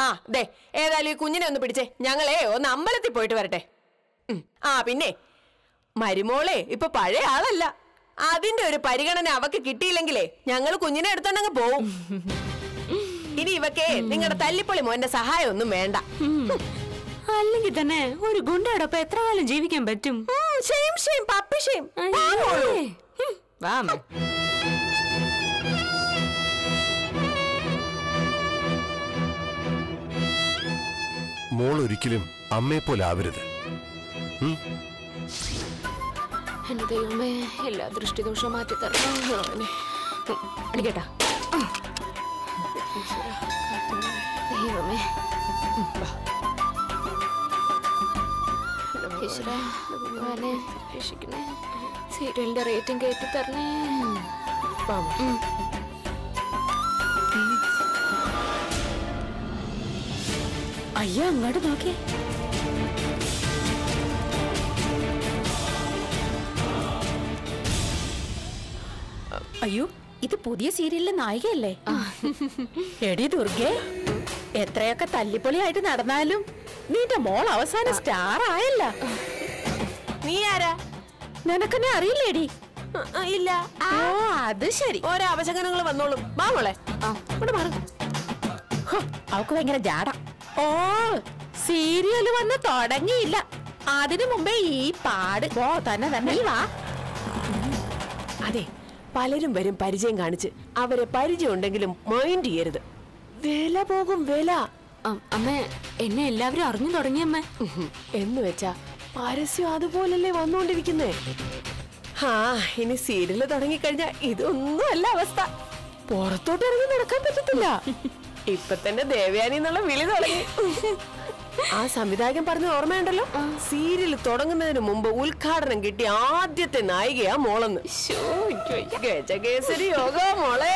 ആ ദേ ഏതായാലും ഈ കുഞ്ഞിനെ ഒന്ന് പിടിച്ചേ ഞങ്ങളേ ഒന്ന് അമ്പലത്തിൽ പോയിട്ട് വരട്ടെ ഉം. ആ പിന്നെ മരുമോളെ ഇപ്പൊ പഴയ ആളല്ല അതിന്റെ ഒരു പരിഗണന അവക്ക് കിട്ടിയില്ലെങ്കിലേ ഞങ്ങൾ കുഞ്ഞിനെ എടുത്തോണ്ടങ്ങ് പോവും ഇനി ഇവക്കേ നിങ്ങളുടെ തല്ലിപ്പൊളി മോന്റെ സഹായം ഒന്നും വേണ്ട അല്ലെങ്കിൽ തന്നെ ഒരു ഗുണ്ടയോടൊപ്പം എത്ര കാലം ജീവിക്കാൻ പറ്റും ഉം, ഷെയിം ഷെയിം പപ്പി ഷെയിം അയ്യേ. ഹും, വാ അമ്മേ. മോൾ ഒരിക്കലും അമ്മയെ പോലെ ആവരുത് എന്റെ ദൈവമേ എല്ലാ ദൃഷ്ടിദോഷവും മാറ്റി തരണം അടിക്കട്ടാ ദൈവമേ ഈശ്വരാ, ഭഗവാനെ, രക്ഷിക്കണേ. സീരിയലിന്റെ റേറ്റിംഗ് കയറ്റി തരണേ ഉം. അയ്യോ അങ്ങോട്ട് നോക്കിയേ അയ്യോ ഇത് പുതിയ സീരിയലിലെ നായികയല്ലേ എടി ദുർഗേ എത്രയൊക്കെ തല്ലിപ്പൊളിയായിട്ട് നടന്നാലും നിന്റെ മോൾ അവസാനം സ്റ്റാർ ആയല്ല നീ ആരാ നിനക്കെന്നെ അറിയില്ലേടി ആ, ആ, ഇല്ല ഓ അത് ശരി ഓരോ അവശകനങ്ങൾ വന്നോളും വാ മോളെ ആ, ഇവിടെ മാറ്. ഹോ, അവക്ക് ഭയങ്കര ജാട ഓ സീരിയല് വന്ന് തുടങ്ങിയില്ല അതിനു മുമ്പേ ഈ പാട് ഓ തന്നെ തന്നെ നീ വാ അതെ പലരും വരും പരിചയം കാണിച്ച് അവരെ പരിചയം ഉണ്ടെങ്കിലും മൈൻഡ് ചെയ്യരുത് വില പോകും വില അം- അമ്മേ എന്നെ എല്ലാവരും അറിഞ്ഞു തുടങ്ങിയമ്മേ ഉഹും. എന്ന് വെച്ചാ പരസ്യം അതുപോലല്ലേ വന്നുകൊണ്ടിരിക്കുന്നേ ആ ഇനി സീരിയല് തുടങ്ങിക്കഴിഞ്ഞാ ഇതൊന്നും അല്ല അവസ്ഥ പുറത്തോട്ട് ഇറങ്ങി നടക്കാൻ പറ്റത്തില്ല ഇപ്പൊ തന്നെ ദേവയാനി എന്നുള്ള വിളി തുടങ്ങി ആ സംവിധായകൻ പറഞ്ഞ ഓർമ്മയുണ്ടല്ലോ സീരിയൽ തുടങ്ങുന്നതിന് മുമ്പ് ഉദ്ഘാടനം കിട്ടിയ ആദ്യത്തെ നായികയാ മോളെന്ന് ഗജകേസരി യോഗ മോളെ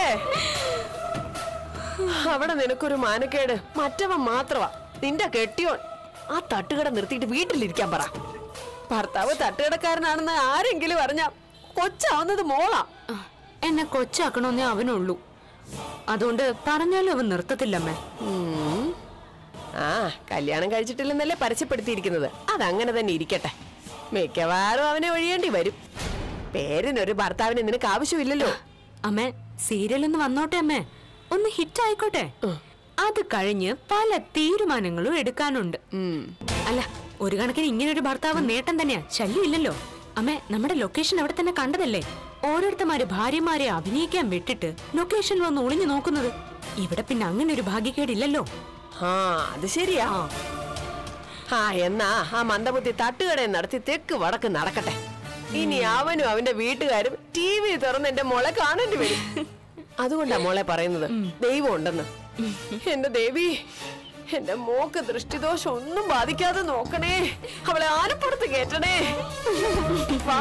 അവിടെ നിനക്കൊരു മാനക്കേട് മറ്റവൻ മാത്രമാ നിന്റെ കെട്ടിയോൻ ആ തട്ടുകട നിർത്തിയിട്ട് വീട്ടിലിരിക്കാൻ പറ ഭർത്താവ് തട്ടുകടക്കാരനാണെന്ന് ആരെങ്കിലും അറിഞ്ഞാ കൊച്ചാവുന്നത് മോളാ ആ, എന്നെ കൊച്ചാക്കണമെന്നേ അവനുള്ളൂ അതുകൊണ്ട് പറഞ്ഞാലും അവൻ നിർത്തത്തില്ലമ്മേ ഉം. ആ കല്യാണം കഴിച്ചിട്ടില്ലെന്നല്ലേ പരസ്യപ്പെടുത്തിയിരിക്കുന്നത് അതങ്ങനെ തന്നെ ഇരിക്കട്ടെ മിക്കവാറും അവനെ ഒഴിയേണ്ടി വരും പേരിനൊരു ഭർത്താവിന് നിനക്ക് ആവശ്യമില്ലല്ലോ അമ്മേ സീരിയൽ ഒന്ന് വന്നോട്ടെ അമ്മേ ഒന്ന് ഹിറ്റ് ആയിക്കോട്ടെ അത് കഴിഞ്ഞ് പല തീരുമാനങ്ങളും എടുക്കാനുണ്ട് ഉം. അല്ല ഒരു കണക്കിന് ഇങ്ങനെ ഒരു ഭർത്താവ് നേട്ടം തന്നെയാ ശല്യമില്ലല്ലോ അമ്മേ നമ്മുടെ ലൊക്കേഷൻ അവിടെ തന്നെ കണ്ടതല്ലേ ഓരോരുത്തമാര് ഭാര്യമാരെ അഭിനയിക്കാൻ വിട്ടിട്ട് ലൊക്കേഷനിൽ വന്ന് ഒളിഞ്ഞു നോക്കുന്നത് ഇവിടെ പിന്നെ അങ്ങനെ ഒരു ഭാഗ്യക്കേടില്ലല്ലോ ആ അത് ശരിയാ ആ എന്നാ ആ മന്ദബുദ്ധി തട്ടുകടയിൽ നടത്തി തെക്ക് വടക്ക് നടക്കട്ടെ ഇനി അവനും അവന്റെ വീട്ടുകാരും ടി വി തുറന്ന് എന്റെ മോളെ കാണേണ്ടി വരും അതുകൊണ്ടാ മോളെ പറയുന്നത് ദൈവം ഉണ്ടെന്ന് എന്റെ ദേവി എന്റെ മോക്ക് ദൃഷ്ടിദോഷം ഒന്നും ബാധിക്കാതെ നോക്കണേ അവളെ ആനപ്പുറത്ത് കേറ്റണേ വാ.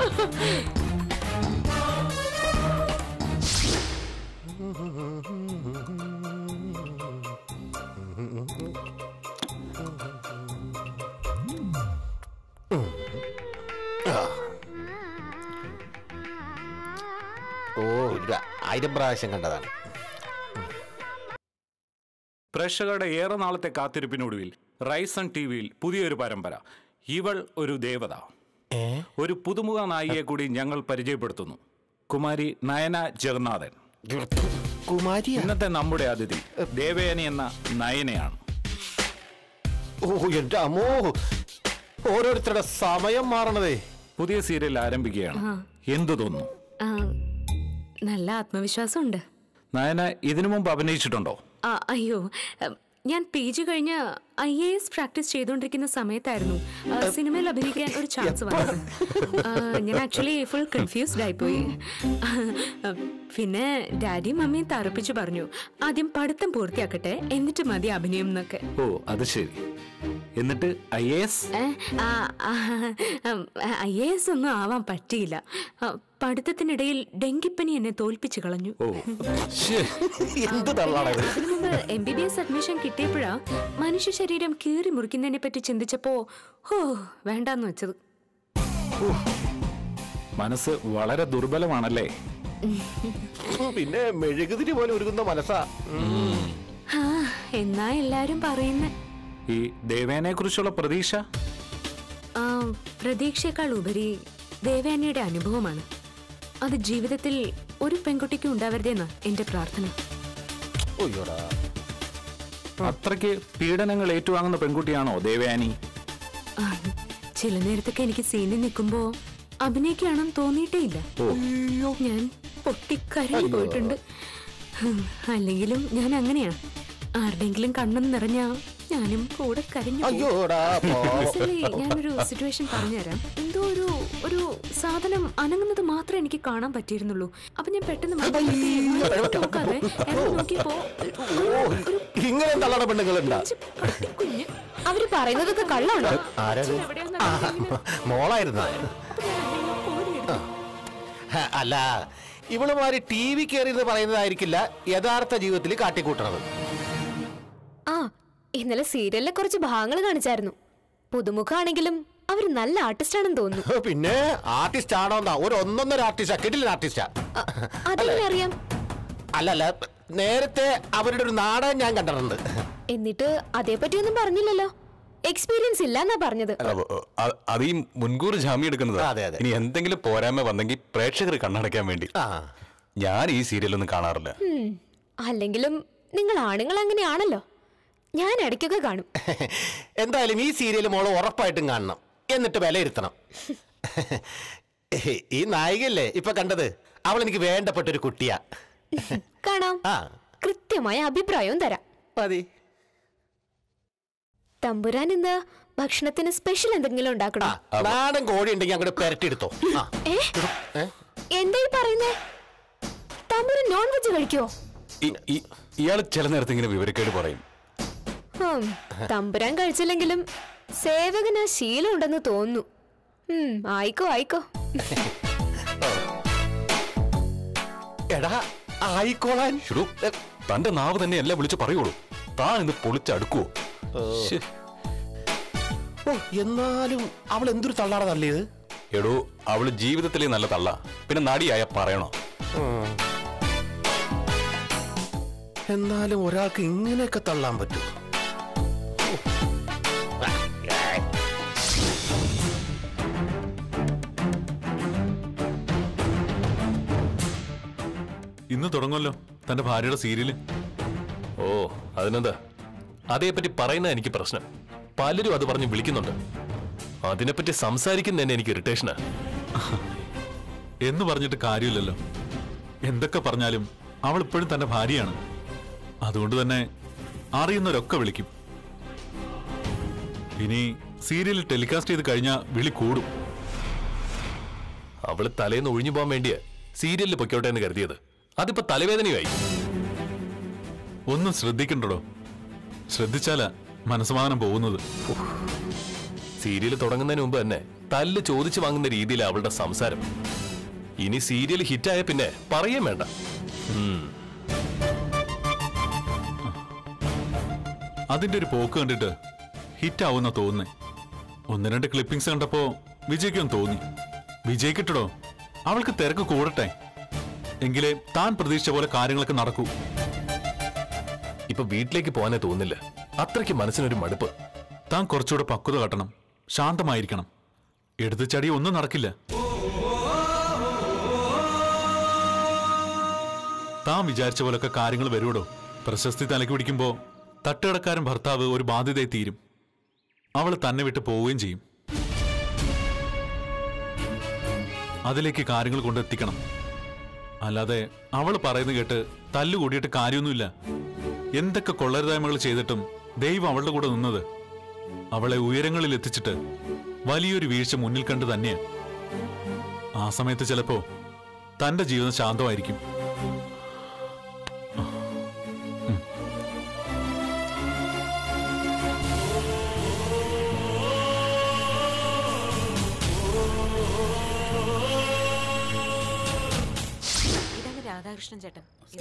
ഓ ഒരു ആയിരം പ്രാവശ്യം കണ്ടതാണ് പ്രേക്ഷകരുടെ ഏറെ നാളത്തെ കാത്തിരിപ്പിനൊടുവിൽ റൈസൺ ടി വിയിൽ പുതിയൊരു പരമ്പര ഇവൾ ഒരു ദേവത ഒരു പുതുമുഖ നായികയെ കൂടി ഞങ്ങൾ പരിചയപ്പെടുത്തുന്നു കുമാരി നയന ജഗന്നാഥൻ കുമാരി ഇന്നത്തെ നമ്മുടെ അതിഥി ദേവയാനി എന്ന നയനയാണ് ഓ എന്റെ അമ്മോ ഓരോരുത്തരുടെ സമയം മാറണതേ പുതിയ സീരിയൽ ആരംഭിക്കുകയാണ് എന്തു തോന്നുന്നു ആ, നല്ല ആത്മവിശ്വാസമുണ്ട് നയന ഇതിനു മുമ്പ് അഭിനയിച്ചിട്ടുണ്ടോ ആ, അയ്യോ ഉം, ഞാൻ പി ജി കഴിഞ്ഞ് ഐ എ എസ് പ്രാക്ടീസ് ചെയ്തുകൊണ്ടിരിക്കുന്ന സമയത്തായിരുന്നു ആ, സിനിമയിൽ അഭിനയിക്കാൻ ഒരു ചാൻസ് വന്നത് ആ, ഞാൻ ആക്ച്വലി ഫുൾ കൺഫ്യൂസ്ഡ് ആയിപ്പോയി ആ, പിന്നെ ഡാഡിയും മമ്മിയും തറപ്പിച്ചു പറഞ്ഞു ആദ്യം പഠിത്തം പൂർത്തിയാക്കട്ടെ എന്നിട്ട് മതി അഭിനയം എന്നൊക്കെ ഓ അത് ശരി എന്നിട്ട് I A S I A S ഒന്നും ആവാൻ പറ്റിയില്ല ആ, പഠിത്തത്തിനിടയിൽ ഡെങ്കിപ്പനി എന്നെ തോൽപ്പിച്ചു കളഞ്ഞു ഓ ശ്ശേ, എന്ത് തള്ളാണ് ഇത് അതിനു മുമ്പ് M B B S admission കിട്ടിയപ്പോഴാ മനുഷ്യ ശരീരം കീറി മുറിക്കുന്നതിനെ പറ്റി ചിന്തിച്ചപ്പോ ഹോ വേണ്ടാന്ന് വെച്ചത് മനസ്സ് വളരെ ദുർബലമാണല്ലേ പിന്നെ മെഴുകുതിരി പോലെ ഒരുങ്ങുന്ന മനസ്സാ ഉം. ആ, എന്നാ എല്ലാരും പറയുന്ന ഈ ദേവേനെ കുറിച്ചുള്ള പ്രതീക്ഷ പ്രതീക്ഷയേക്കാൾ ഉപരി ദേവയാനിയുടെ അനുഭവമാണ് അത് ജീവിതത്തിൽ ഒരു പെൺകുട്ടിക്കും ഉണ്ടാവരുതെന്നാ എന്റെ പ്രാർത്ഥന ഒയ്യോടാ അത്രയ്ക്ക് പീഡനങ്ങൾ ഏറ്റുവാങ്ങുന്ന പെൺകുട്ടിയാണോ ദേവയാനി ആ, ചില നേരത്തൊക്കെ എനിക്ക് സീനിൽ നിൽക്കുമ്പോ അഭിനയിക്കുകയാണെന്ന് തോന്നിയിട്ടേ ഇല്ല ഞാൻ പൊട്ടിക്കരഞ്ഞു പോയിട്ടുണ്ട് ഹും, അല്ലെങ്കിലും ഞാൻ അങ്ങനെയാണ് ആരുടെങ്കിലും കണ്ണും നിറഞ്ഞ ഞാനും കൂടെ കരഞ്ഞു പോകും. അയ്യോടാ പാവം. Actually, ഞാനൊരു സിറ്റുവേഷൻ പറഞ്ഞുതരാം എന്തോ ഒരു ഒരു സാധനം അനങ്ങുന്നത് മാത്രമേ എനിക്ക് കാണാൻ പറ്റിയിരുന്നുള്ളൂ അപ്പൊ ഞാൻ പെട്ടെന്ന് മറുപടി നോക്കാതെ എന്നെ നോക്കിയപ്പോ ഒരു ഇങ്ങനെ തള്ളട പെണ്ണുങ്ങളുണ്ടാ കൊച്ചു പട്ടിക്കുഞ്ഞ് അവര് പറയുന്നതൊക്കെ കള്ളാണോ ആരത് എവിടെയൊന്നും ആ, മോളായിരുന്ന അപ്പൊ ഞാൻ അതിനെ കോരിയെടുത്തു. അല്ല ഇവളുമാര് ടി വി കയറിയെന്ന് പറയുന്നതായിരിക്കില്ല യഥാർത്ഥ ജീവിതത്തിൽ കാട്ടിക്കൂട്ടണത് ആ ഇന്നലെ സീരിയലിലെ കുറച്ച് ഭാഗങ്ങൾ കാണിച്ചായിരുന്നു പുതുമുഖാണെങ്കിലും അവര് നല്ല ആർട്ടിസ്റ്റ് ആണെന്ന് തോന്നുന്നു പിന്നെ ആർട്ടിസ്റ്റ് ആണോ എന്താ ഒരു ഒന്നൊന്നര ആർട്ടിസ്റ്റാ കിട്ടില്ല ആർട്ടിസ്റ്റാ അ- അതെങ്ങനെ അറിയാം അല്ലല്ല നേരത്തെ അവരുടെ ഒരു നാടകം ഞാൻ കണ്ടിട്ടുണ്ട് എന്നിട്ട് അതേപ്പറ്റി ഒന്നും പറഞ്ഞില്ലല്ലോ എക്സ്പീരിയൻസ് ഇല്ല എന്നാ പറഞ്ഞത് അ- അത് ഈ മുൻകൂർ ജാമ്യം എടുക്കുന്നത് അതെ, അതെ. ഇനി എന്തെങ്കിലും പോരായ്മ വന്നെങ്കിൽ പ്രേക്ഷകർ കണ്ണടയ്ക്കാൻ വേണ്ടി ആ ഞാൻ ഈ സീരിയലൊന്നും കാണാറില്ല ഉം. അല്ലെങ്കിലും നിങ്ങൾ ആണുങ്ങൾ അങ്ങനെയാണല്ലോ ഞാൻ ഇടയ്ക്കൊക്കെ കാണും എന്തായാലും ഈ സീരിയൽ മോള് ഉറപ്പായിട്ടും കാണണം എന്നിട്ട് വിലയിരുത്തണം ഈ നായികല്ലേ ഇപ്പൊ കണ്ടത് അവൾ എനിക്ക് വേണ്ടപ്പെട്ട ഒരു കുട്ടിയാ കാണാം ആ കൃത്യമായ അഭിപ്രായവും തരാം മതി തമ്പുരാൻ ഇന്ന് ഭക്ഷണത്തിന് സ്പെഷ്യൽ എന്തെങ്കിലും ആ ഉണ്ടാക്കണോ നാടൻ കോഴി ഉണ്ടെങ്കിൽ അങ്ങോട്ട് പെരട്ടിയെടുത്തോ ആ ഏ ഏ? എന്തായി പറയുന്നേ തമ്പുരാൻ നോൺ വെജ് കഴിക്കോ ഈ- ഈ- ഇയാൾ ചില നേരത്തെ ഇങ്ങനെ വിവരക്കേട് പറയും ഹും, തമ്പുരാൻ കഴിച്ചില്ലെങ്കിലും സേവകന് ആ ശീലം ഉണ്ടെന്ന് തോന്നുന്നു ഉം, ആയിക്കോ ആയിക്കോ എടാ ആയിക്കോളാൻ ഷുഡു തന്റെ നാവ് തന്നെ എല്ലാം വിളിച്ച് പറയുള്ളൂ താൻ ഇന്ന് പൊളിച്ചടുക്കുവോ ശ്ശേ. ഓ എന്നാലും അവൾ എന്തൊരു തള്ളാടാ തള്ളിയത് എടോ അവള് ജീവിതത്തിലെ നല്ല തള്ള പിന്നെ നടിയായ പറയണോ എന്നാലും ഒരാൾക്ക് ഇങ്ങനെയൊക്കെ തള്ളാൻ പറ്റൂ ഇന്ന് തുടങ്ങുമല്ലോ തന്റെ ഭാര്യയുടെ സീരിയല് ഓ അതിനെന്താ അതേപ്പറ്റി പറയുന്ന എനിക്ക് പ്രശ്നം പലരും അത് പറഞ്ഞ് വിളിക്കുന്നുണ്ട് അതിനെപ്പറ്റി സംസാരിക്കുന്ന തന്നെ എനിക്ക് ഇറിറ്റേഷനാ എന്ന് പറഞ്ഞിട്ട് കാര്യമില്ലല്ലോ എന്തൊക്കെ പറഞ്ഞാലും അവൾ ഇപ്പോഴും തന്റെ ഭാര്യയാണ് അതുകൊണ്ട് തന്നെ അറിയുന്നവരൊക്കെ വിളിക്കും ഇനി സീരിയൽ ടെലികാസ്റ്റ് ചെയ്ത് കഴിഞ്ഞാൽ വിളി കൂടും അവള് തലേന്ന് ഒഴിഞ്ഞു പോകാൻ വേണ്ടിയാ സീരിയലിൽ പൊയ്ക്കോട്ടെ എന്ന് കരുതിയത് അതിപ്പോ തലവേദനയായി ഒന്നും ശ്രദ്ധിക്കണ്ടടോ ശ്രദ്ധിച്ചാലാ മനസ്സമാധാനം പോകുന്നത് സീരിയൽ തുടങ്ങുന്നതിന് മുമ്പ് തന്നെ തല്ല് ചോദിച്ചു വാങ്ങുന്ന രീതിയിലാണ് അവളുടെ സംസാരം ഇനി സീരിയൽ ഹിറ്റായ പിന്നെ പറയേ വേണ്ട ഉം. അതിന്റെ ഒരു പോക്ക് കണ്ടിട്ട് ഹിറ്റ് ആവുന്ന തോന്നുന്നേ ഒന്ന് രണ്ട് ക്ലിപ്പിംഗ്സ് കണ്ടപ്പോ വിജയിക്കും തോന്നി വിജയിക്കട്ടോ അവൾക്ക് തിരക്ക് കൂടട്ടെ എങ്കിലേ താൻ പ്രതീക്ഷിച്ച പോലെ കാര്യങ്ങളൊക്കെ നടക്കൂ ഇപ്പൊ വീട്ടിലേക്ക് പോകാനേ തോന്നില്ല അത്രയ്ക്ക് മനസ്സിനൊരു മടുപ്പ് താൻ കുറച്ചുകൂടെ പക്വത കാട്ടണം ശാന്തമായിരിക്കണം എടുത്തു ചടി ഒന്നും നടക്കില്ല താൻ വിചാരിച്ച പോലൊക്കെ കാര്യങ്ങൾ വരുവടോ പ്രശസ്തി തലയ്ക്ക് പിടിക്കുമ്പോ തട്ടുകടക്കാരൻ ഭർത്താവ് ഒരു ബാധ്യതയായി തീരും അവൾ തന്നെ വിട്ട് പോവുകയും ചെയ്യും അതിലേക്ക് കാര്യങ്ങൾ കൊണ്ടെത്തിക്കണം അല്ലാതെ അവൾ പറയുന്നത് കേട്ട് തല്ലുകൂടിയിട്ട് കാര്യമൊന്നുമില്ല എന്തൊക്കെ കൊള്ളരുതായ്മകൾ ചെയ്തിട്ടും ദൈവം അവളുടെ കൂടെ നിന്നത് അവളെ ഉയരങ്ങളിൽ എത്തിച്ചിട്ട് വലിയൊരു വീഴ്ച മുന്നിൽ കണ്ട് തന്നെയാ ആ സമയത്ത് ചിലപ്പോ തന്റെ ജീവിതം ശാന്തമായിരിക്കും ഇതാണ് രാധാകൃഷ്ണൻ ചേട്ടൻ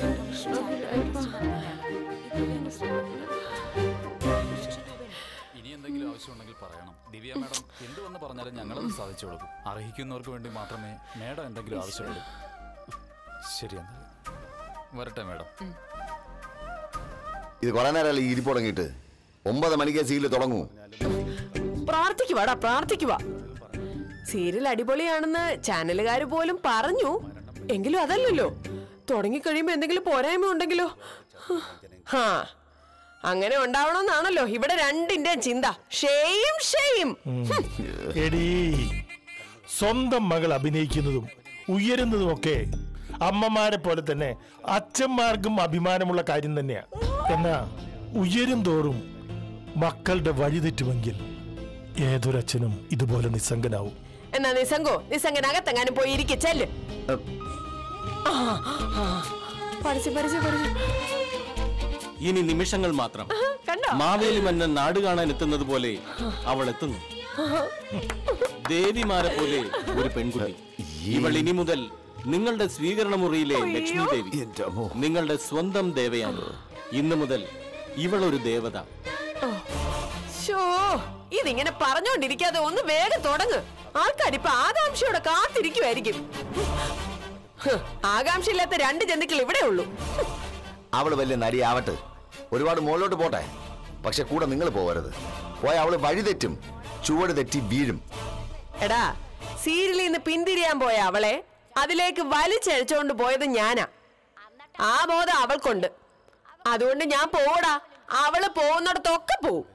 ഇനി എന്തെങ്കിലും ആവശ്യമുണ്ടെങ്കിൽ പറയണം ദിവ്യ മാഡം എന്തുവന്ന് പറഞ്ഞാലും ഞങ്ങളത് സാധിച്ചു കൊടുക്കും അർഹിക്കുന്നവർക്ക് വേണ്ടി മാത്രമേ മാഡം എന്തെങ്കിലും ആവശ്യമുള്ളൂ ശരി എന്നാൽ വരട്ടെ മാഡം ഇത് കുറെ നേരമല്ല ഈ ഇരിപ്പ് തുടങ്ങിയിട്ട് ഒമ്പത് മണിക്ക് സീരിയൽ തുടങ്ങൂ പ്രാർത്ഥിക്കുവാടാ പ്രാർത്ഥിക്കുവാ സീരിയൽ അടിപൊളിയാണെന്ന് ചാനലുകാർ പോലും പറഞ്ഞു എങ്കിലും അതല്ലല്ലോ തുടങ്ങിക്കഴിയുമ്പോ എന്തെങ്കിലും പോരായ്മ ഉണ്ടെങ്കിലോ ഹാ അങ്ങനെ ഉണ്ടാവണമെന്നാണല്ലോ ഇവിടെ രണ്ടിന്റെയും ചിന്ത ഷെയും ഷെയും എടീ സ്വന്തം മകൾ അഭിനയിക്കുന്നതും ഉയരുന്നതുമൊക്കെ അമ്മമാരെ പോലെ തന്നെ അച്ഛന്മാർക്കും അഭിമാനമുള്ള കാര്യം തന്നെയാ എന്നാ ഉയരും തോറും മക്കളുടെ വഴിതെറ്റുമെങ്കിൽ ഏതൊരച്ഛനും ഇതുപോലെ നിസ്സംഗനാവും എന്നാ നിസംഗോ നിസംഗനകത്തെങ്ങാനും പോയി ഇരിക്കെ ചെല്ല് ആ, ആ. പഠിച്ച് പഠിച്ച് പഠിച്ച് ഇനി നിമിഷങ്ങൾ മാത്രം കണ്ടോ മാവേലി മന്നൻ നാട് കാണാൻ എത്തുന്നത് പോലെ അവൾ എത്തുന്നു ദേവിമാരെ പോലെ ഒരു പെൺകുട്ടി ഇവൾ ഇനി മുതൽ നിങ്ങളുടെ സ്വീകരണ മുറിയിലെ ലക്ഷ്മി ദേവി നിങ്ങളുടെ സ്വന്തം ദേവയാണ് ഇന്നു മുതൽ ഇവൾ ഒരു ദേവത ഷോ ഇതിങ്ങനെ പറഞ്ഞോണ്ടിരിക്കാതെ ഒന്ന് വേഗം തുടങ്ങ് ആൾക്കാരിപ്പൊ ആകാംക്ഷയോടെ കാത്തിരിക്കുമായിരിക്കും ഹ്, ആകാംക്ഷയില്ലാത്ത രണ്ട് ജന്തുക്കൾ ഇവിടെ ഉള്ളൂ അവള് വലിയ നടിയാവട്ടെ ഒരുപാട് മുകളിലോട്ട് പോട്ടെ പക്ഷെ കൂടെ നിങ്ങൾ പോകരുത് പോയ അവള് വഴിതെറ്റും ചുവട് തെറ്റി വീഴും എടാ സീരിയലിൽ നിന്ന് പിന്തിരിയാൻ പോയ അവളെ അതിലേക്ക് വലിച്ചഴിച്ചോണ്ട് പോയത് ഞാനാ ആ ബോധം അവൾക്കുണ്ട് അതുകൊണ്ട് ഞാൻ പോടാ അവള് പോകുന്നിടത്തൊക്കെ പോവും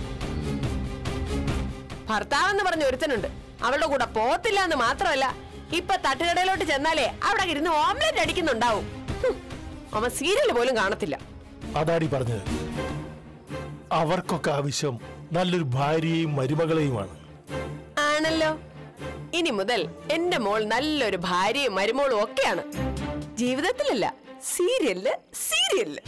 ഭർത്താവെന്ന് പറഞ്ഞ ഒരുത്തനുണ്ട് അവളുടെ കൂടെ പോത്തില്ല എന്ന് മാത്രമല്ല ഇപ്പൊ തട്ടുകടയിലോട്ട് ചെന്നാലേ അവിടെ ഇരുന്ന് ഓംലെറ്റ് അടിക്കുന്നുണ്ടാവും ഹും, അവൻ സീരിയൽ പോലും കാണത്തില്ല അതാടി പറഞ്ഞത് അവർക്കൊക്കെ ആവശ്യം നല്ലൊരു ഭാര്യയും മരുമകളെയുമാണ് ആണല്ലോ ഇനി മുതൽ എന്റെ മോൾ നല്ലൊരു ഭാര്യയും മരുമോളും ഒക്കെയാണ് ജീവിതത്തിലല്ല സീരിയലില് സീരിയലില്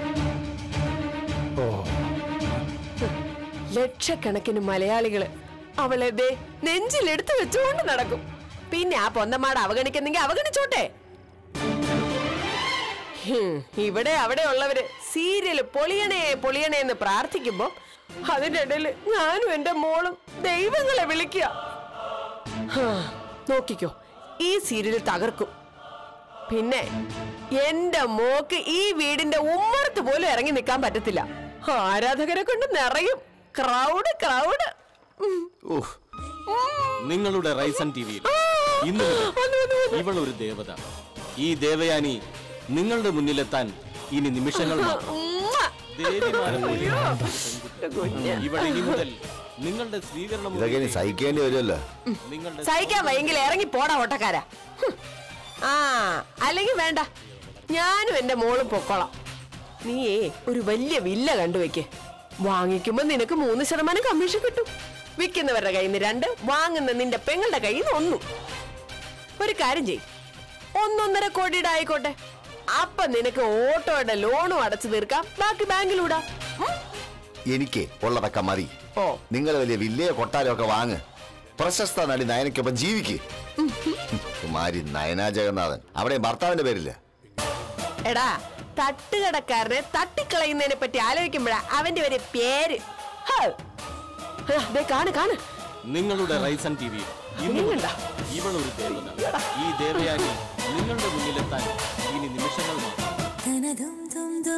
ഓ ലക്ഷക്കണക്കിന് മലയാളികള് അവളെ ദേ നെഞ്ചിലെടുത്ത് വെച്ചുകൊണ്ട് നടക്കും പിന്നെ ആ പൊന്തമാട് അവഗണിക്കുന്നെങ്കിൽ അവഗണിച്ചോട്ടെ ഹും, ഇവിടെ അവിടെ ഉള്ളവര് സീരിയല് പൊളിയണേ പൊളിയണേ എന്ന് പ്രാർത്ഥിക്കുമ്പോ അതിന്റെ ഇടയിൽ ഞാനും എന്റെ മോളും ദൈവങ്ങളെ വിളിക്കുക ഹാ, നോക്കിക്കോ ഈ സീരിയൽ തകർക്കും പിന്നെ എന്റെ മോക്ക് ഈ വീടിന്റെ ഉമ്മറത്ത് പോലും ഇറങ്ങി നിൽക്കാൻ പറ്റത്തില്ല ആരാധകരെ കൊണ്ട് നിറയും ക്രൗഡ് ക്രൗഡ് നിങ്ങളുടെ റൈസൺ ടിവിയിൽ ഇന്നു മുതൽ ഇവൾ ഒരു ദേവത ഈ ദേവയാനി നിങ്ങളുടെ മുന്നിലെത്താൻ ഇനി നിമിഷങ്ങൾ മാത്രം ദേവിമാരെ പോലെ ഇവൾ ഇനി മുതൽ നിങ്ങളുടെ സ്വീകരണ ഇതൊക്കെ ഇനി സഹിക്കേണ്ടി വരുമല്ലോ നിങ്ങളുടെ സഹിക്കാൻ വയ്യെങ്കിൽ ഇറങ്ങി പോടാ ഓട്ടക്കാരാ ഹും. ആ അല്ലെങ്കിൽ വേണ്ട ഞാനും എന്റെ മോളും പൊക്കോളാം നീയേ ഒരു വലിയ വില്ല കണ്ടുവെക്ക് വാങ്ങിക്കുമ്പോ നിനക്ക് മൂന്ന് ശതമാനം കമ്മീഷൻ കിട്ടും വിൽക്കുന്നവരുടെ കയ്യിൽ നിന്ന് രണ്ട് വാങ്ങുന്ന നിന്റെ പെങ്ങളുടെ കയ്യിൽ നിന്ന് ഒന്നും ഒരു കാര്യം ചെയ് ഒന്നൊന്നര കോടിയുടെ ആയിക്കോട്ടെ അപ്പൊ നിനക്ക് ഓട്ടോയുടെ ലോണും അടച്ചു തീർക്കാം ബാക്കി ബാങ്കിലൂടാ എനിക്ക് ഉള്ളതൊക്കെ മതി ഓ നിങ്ങൾ വലിയ വില്ലയോ കൊട്ടാരോ ഒക്കെ വാങ്ങ് പ്രശസ്ത നടി നയനയ്ക്കൊപ്പം ജീവിക്ക് കുമാരി നയന ജഗന്നാഥൻ അവിടെ ഭർത്താവിന്റെ പേരില്ല എടാ തട്ടുകടക്കാരനെ തട്ടിക്കളയുന്നതിനെ പറ്റി ആലോചിക്കുമ്പോഴാ അവന്റെ ഒരു പേര് ഹ്. ഹ്, ദേ കാണ് കാണ് നിങ്ങളുടെ റൈസൺ ടിവിയിൽ ഇന്നു മുതൽ ഇവൾ ഒരു ദേവത ഈ ദേവയാനി നിങ്ങളുടെ മുന്നിലെത്താൻ ഇനി നിമിഷങ്ങൾ മാത്രം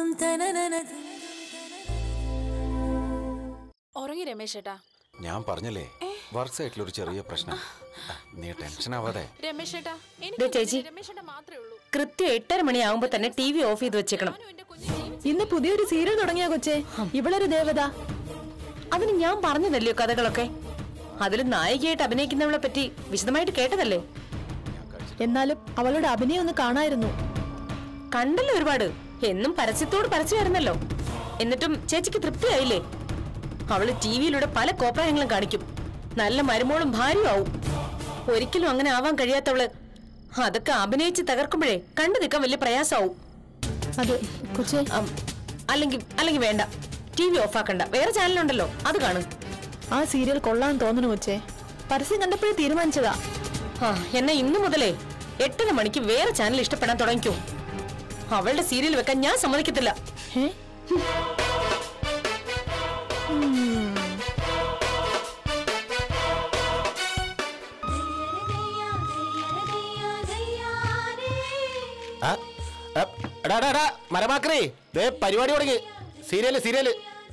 ഉറങ്ങി രമേശ് ഏട്ടാ ഞാൻ പറഞ്ഞല്ലേ വർക്ക് സൈറ്റിൽ ഒരു ചെറിയ പ്രശ്നം ആ, നീ ടെൻഷൻ ആവാതെ രമേശ് ഏട്ടാ ദേ ചേച്ചി രമേശ് ഏട്ടാ മാത്രമേ ഉള്ളൂ കൃത്യം എട്ടര മണിയാവുമ്പോ തന്നെ ടി വി ഓഫ് ചെയ്ത് വെച്ചേക്കണം ഇന്ന് പുതിയൊരു സീരിയൽ തുടങ്ങിയ കൊച്ചേ ഇവളൊരു ദേവത അതിന് ഞാൻ പറഞ്ഞതല്ലയോ കഥകളൊക്കെ അതിൽ നായികയായിട്ട് അഭിനയിക്കുന്നവളെ പറ്റി വിശദമായിട്ട് കേട്ടതല്ലേ എന്നാലും അവളുടെ അഭിനയം ഒന്ന് കാണായിരുന്നു കണ്ടല്ലോ ഒരുപാട് എന്നും പരസ്യത്തോട് പരസ്യമായിരുന്നല്ലോ എന്നിട്ടും ചേച്ചിക്ക് തൃപ്തിയായില്ലേ അവള് ടി വിയിലൂടെ പല കോപ്രായങ്ങളും കാണിക്കും നല്ല മരുമോളും ഭാര്യയും ആവും ഒരിക്കലും അങ്ങനെ ആവാൻ കഴിയാത്തവള് അതൊക്കെ അഭിനയിച്ച് തകർക്കുമ്പോഴേ കണ്ടു നിൽക്കാൻ വലിയ പ്രയാസമാവും അതെ കൊച്ചേ അല്ലെങ്കിൽ അല്ലെങ്കിൽ വേണ്ട ടി വി ഓഫാക്കണ്ട വേറെ ചാനലുണ്ടല്ലോ അത് കാണും ആ സീരിയൽ കൊള്ളാൻ തോന്നുന്നു കൊച്ചേ പരസ്യം കണ്ടപ്പോഴേ തീരുമാനിച്ചതാ ആ എന്നാ ഇന്നു മുതലേ എട്ടര മണിക്ക് വേറെ ചാനൽ ഇഷ്ടപ്പെടാൻ തുടങ്ങിക്കോ അവളുടെ സീരിയൽ വെക്കാൻ ഞാൻ സമ്മതിക്കത്തില്ല ആ, ആ, എടാ, എടാ, എടാ, മരമാക്രേ ദേ പരിപാടി തുടങ്ങി സീരിയല് സീരിയല്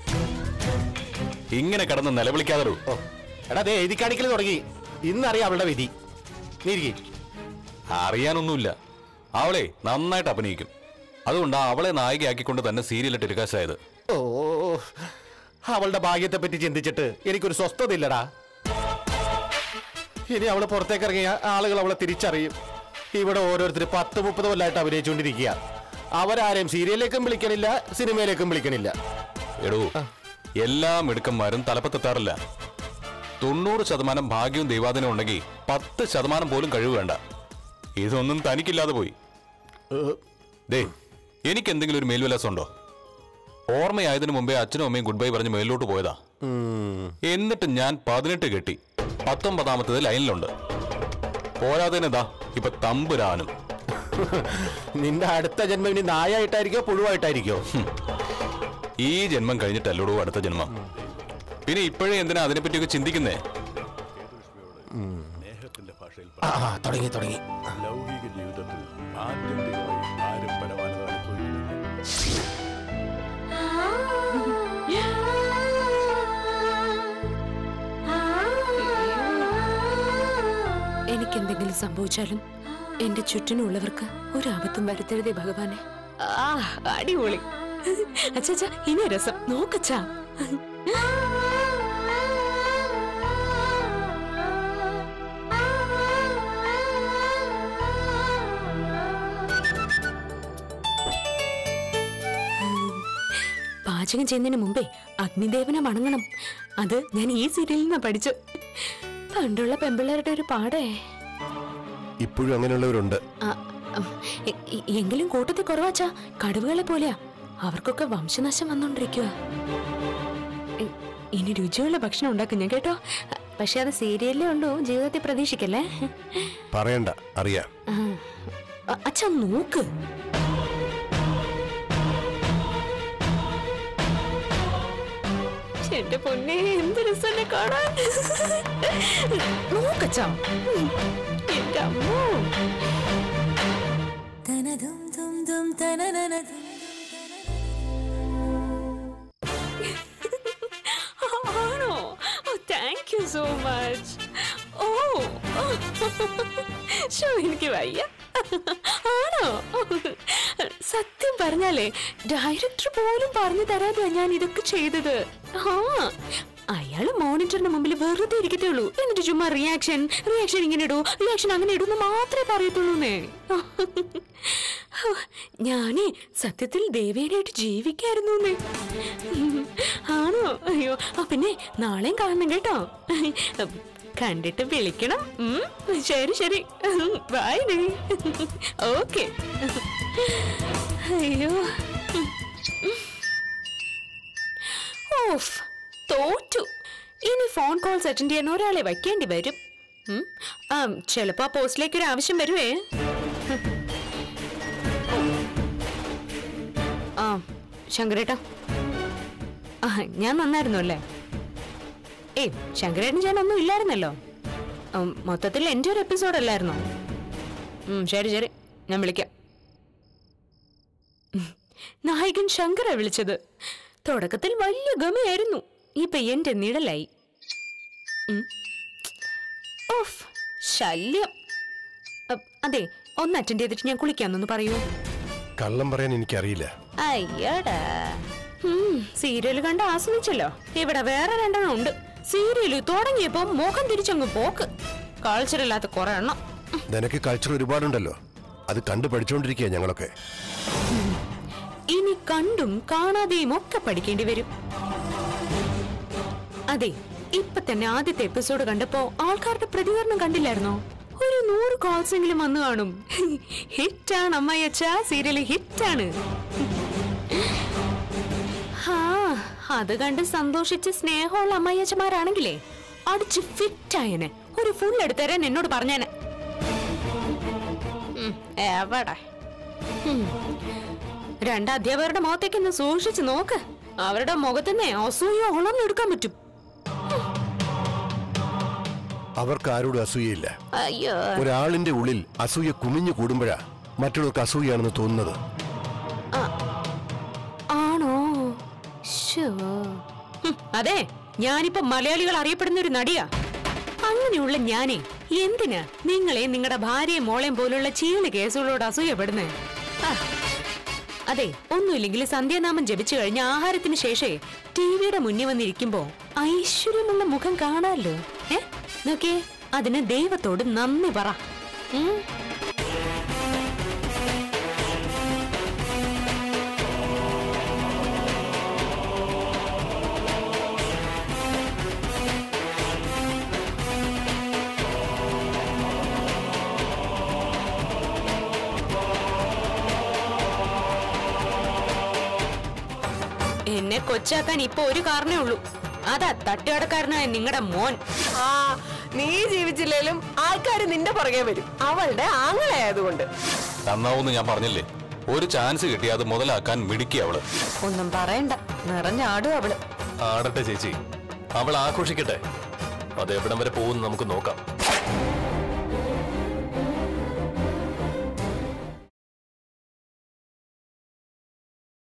ഇങ്ങനെ കിടന്ന് നിലവിളിക്കാതെ എടാ ദേ എഴുതി കാണിക്കൽ തുടങ്ങി ഇന്നറിയാം അവളുടെ വിധി നീ ഇരിക്ക്. അറിയാനൊന്നുമില്ല അവളെ നന്നായിട്ട് അഭിനയിക്കും അതുകൊണ്ടാ അവളെ നായികയാക്കിക്കൊണ്ട് തന്നെ സീരിയലിൽ ടെലികാസ്റ്റ് ആയത് ഓ അവളുടെ ഭാഗ്യത്തെ പറ്റി ചിന്തിച്ചിട്ട് എനിക്കൊരു സ്വസ്ഥത ഇല്ലടാ ഇനി അവള് പുറത്തേക്ക് ഇറങ്ങിയ ആളുകൾ അവളെ തിരിച്ചറിയും ഇവിടെ ഓരോരുത്തർ പത്ത് മുപ്പത് കൊല്ലമായിട്ട് അഭിനയിച്ചുകൊണ്ടിരിക്കുക അവരാരെയും സീരിയലിലേക്കും വിളിക്കണില്ല സിനിമയിലേക്കും വിളിക്കണില്ല എടോ എല്ലാ മിടുക്കന്മാരും തലപ്പത്തെത്താറില്ല തൊണ്ണൂറ് ശതമാനം ഭാഗ്യവും ദൈവാദിനം ഉണ്ടെങ്കിൽ പത്ത് ശതമാനം പോലും കഴിവ് വേണ്ട ഇതൊന്നും തനിക്കില്ലാതെ പോയി ദേ എനിക്ക് എന്തെങ്കിലും ഒരു മേൽവിലാസം ഉണ്ടോ ഓർമ്മയായതിനു മുമ്പേ അച്ഛനും അമ്മയും ഗുഡ് ബൈ പറഞ്ഞ് മേലോട്ട് പോയതാ എന്നിട്ട് ഞാൻ പതിനെട്ട് കെട്ടി പത്തൊമ്പതാമത്തത് ലൈനിലുണ്ട് പോരാതേനെതാ ഇപ്പൊ തമ്പുരാനും നിന്റെ അടുത്ത ജന്മം ഇനി നായായിട്ടായിരിക്കോ പുഴുവായിട്ടായിരിക്കോ ഈ ജന്മം കഴിഞ്ഞിട്ടല്ലോടൂ അടുത്ത ജന്മം പിന്നെ ഇപ്പോഴേ എന്തിനാ അതിനെപ്പറ്റിയൊക്കെ ചിന്തിക്കുന്നേ ആ ആ, തുടങ്ങി തുടങ്ങി ലൗകിക ജീവിതത്തിൽ ആത്യന്തികമായി ആരും പരമാനത അനുഭവിക്കുന്നില്ല എനിക്ക് എന്തെങ്കിലും സംഭവിച്ചാലും എന്റെ ചുറ്റിനുള്ളവർക്ക് ഒരു ആപത്തും വരുത്തരുതേ ഭഗവാനെ ആ അടിപൊളി അച്ഛാ ഇനി രസം നോക്കച്ചാ പാചകം ചെയ്യുന്നതിന് മുമ്പേ അഗ്നിദേവനെ വണങ്ങണം അത് ഞാൻ ഈ സീരിയലിൽ നിന്ന് പഠിച്ചു പണ്ടുള്ള പെമ്പിള്ളേരുടെ ഒരു പാടേ ഇപ്പോഴും അങ്ങനെയുള്ളവരുണ്ട് ആ, ഉം, എ- എ- എങ്കിലും കൂട്ടത്തിൽ കുറവാച്ചാ കടുവകളെ പോലെയാ അവർക്കൊക്കെ വംശനാശം വന്നോണ്ടിരിക്കുക ഇനി രുചിയുള്ള ഭക്ഷണം ഉണ്ടാക്കും ഞാൻ കേട്ടോ പക്ഷെ അത് സീരിയലിലേ ഉള്ളൂ ജീവിതത്തിൽ പ്രതീക്ഷിക്കല്ലേ പറയണ്ട അറിയാം ആ. അ- അച്ഛാ നോക്ക് എന്റെ പൊന്നെ എന്ത് രസന്നെ കാണാൻ നോക്കച്ചാ എന്റെ അമ്മോ ആണോ താങ്ക് യു സോ മച്ച് ഓ ഷോ എനിക്ക് വയ്യ ആണോ സത്യം പറഞ്ഞാലേ ഡയറക്ടർ പോലും പറഞ്ഞു തരാതെയാ ഞാൻ ഇതൊക്കെ ചെയ്തത് ആ അയാള് മോണിറ്ററിന് മുമ്പിൽ വെറുതെ ഇരിക്കത്തേ ഉള്ളൂ എന്നിട്ട് ചുമ്മാ റിയാക്ഷൻ റിയാക്ഷൻ ഇങ്ങനെ ഇടൂ റിയാക്ഷൻ അങ്ങനെ ഇടൂ എന്ന് മാത്രമേ പറയത്തുള്ളൂന്നേ ഞാനേ സത്യത്തിൽ ദേവേനായിട്ട് ജീവിക്കായിരുന്നു ആണോ അയ്യോ ആ പിന്നെ നാളെയും കാണണം കേട്ടോ കണ്ടിട്ട് വിളിക്കണം ഉം, ശരി ശരി ബൈ ഓക്കെ അയ്യോ ഓഫ് തോറ്റു ഇനി ഫോൺ കോൾസ് അറ്റൻഡ് ചെയ്യാൻ ഒരാളെ വയ്ക്കേണ്ടി വരും ഉം, ആ ചിലപ്പോ ആ പോസ്റ്റിലേക്ക് ഒരു ആവശ്യം വരുവേ ആ ശങ്കരേട്ടാ ആ ഞാൻ നന്നായിരുന്നു അല്ലേ ഏയ് ശങ്കരേട്ടൻ ഞാൻ ഒന്നും ഇല്ലായിരുന്നല്ലോ ഉം, മൊത്തത്തിൽ എൻ്റെ ഒരു എപ്പിസോഡ് അല്ലായിരുന്നോ ഉം, ശരി ശരി ഞാൻ വിളിക്കാം ഉം, നായകൻ ശങ്കര വിളിച്ചത് തുടക്കത്തിൽ വലിയ ഗമയായിരുന്നു ഇപ്പൊ എന്റെ നിഴലായി ഉം. ഓഫ് ശല്യം അ- അതെ ഒന്ന് അറ്റൻഡ് ചെയ്തിട്ട് ഞാൻ കുളിക്കാന്നൊന്ന് പറയൂ കള്ളം പറയാൻ എനിക്കറിയില്ല അയ്യടാ സീരിയൽ കണ്ട് ആസ്വദിച്ചല്ലോ ഇവിടെ വേറെ രണ്ടെണ്ണം ഉണ്ട് സീരിയൽ തുടങ്ങിയപ്പോ മുഖം തിരിച്ചങ്ങ് പോക്ക് കാഴ്ചയില്ലാത്ത കുറെ എണ്ണം നിനക്ക് കൾച്ചർ ഒരുപാടുണ്ടല്ലോ അത് കണ്ടു പഠിച്ചുകൊണ്ടിരിക്കുക ഞങ്ങളൊക്കെ ഇനി കണ്ടും കാണാതെയും ഒക്കെ പഠിക്കേണ്ടി വരും അതെ ഇപ്പൊ തന്നെ ആദ്യത്തെ എപ്പിസോഡ് കണ്ടപ്പോ ആൾക്കാരുടെ പ്രതികരണം കണ്ടില്ലായിരുന്നോ ഒരു നൂറ് കോൾസ് എങ്കിലും വന്നു കാണും ഹിറ്റാണ് അമ്മയച്ച സീരിയൽ ഹിറ്റാണ് ഹാ അത് കണ്ട് സന്തോഷിച്ച് സ്നേഹമുള്ള അമ്മയച്ചമാരാണെങ്കിലേ അടിച്ച് ഫിറ്റായനെ ഒരു ഫുൾ എടുത്തരാൻ എന്നോട് പറഞ്ഞേനെ ഉം, എവിടെ ഉം. രണ്ട് അധ്യാപകരുടെ മുഖത്തേക്ക് ഒന്ന് സൂക്ഷിച്ച് നോക്ക് അവരുടെ മുഖത്തന്നെ അസൂയോ ഉളർന്നെടുക്കാൻ പറ്റും അവർക്ക് ആരോടും അസൂയയില്ല അയ്യോ ഒരാളിന്റെ ഉള്ളിൽ അസൂയ കുമിഞ്ഞു കൂടുമ്പോഴാ മറ്റുള്ളവർക്ക് അസൂയാണെന്ന് തോന്നുന്നത് ആണോ ഹും, അതെ ഞാനിപ്പോ മലയാളികൾ അറിയപ്പെടുന്ന ഒരു നടിയാ അങ്ങനെയുള്ള ഞാനേ എന്തിനാ നിങ്ങളെ നിങ്ങളുടെ ഭാര്യയും മോളെയും പോലുള്ള ചീള് കേസുകളോട് അസൂയപ്പെടുന്നേ ആ, അതെ ഒന്നുമില്ലെങ്കിൽ സന്ധ്യാനാമം ജപിച്ചു കഴിഞ്ഞ ആഹാരത്തിന് ശേഷേ ടിവിയുടെ മുന്നിൽ വന്നിരിക്കുമ്പോ ഐശ്വര്യമുള്ള മുഖം കാണാമല്ലോ ഏ നോക്കിയേ അതിന് ദൈവത്തോട് നന്ദി പറ ഉം. എന്നെ കൊച്ചാക്കാൻ ഇപ്പൊ ഒരു കാരണേ ഉള്ളൂ അതാ തട്ടുകടക്കാരനായ നിങ്ങളുടെ മോൻ ആ നീ ജീവിച്ചില്ലേലും ആൾക്കാർ നിന്റെ പുറകെ വരും അവളുടെ ആങ്ങളായതുകൊണ്ട് നന്നാവൂന്ന് ഞാൻ പറഞ്ഞില്ലേ ഒരു ചാൻസ് കിട്ടി അത് മുതലാക്കാൻ മിടുക്കി അവള് ഒന്നും പറയണ്ട നിറഞ്ഞാടും അവള് ആടട്ടെ ചേച്ചി അവൾ ആഘോഷിക്കട്ടെ അത് എവിടം വരെ പോകുമെന്ന് നമുക്ക് നോക്കാം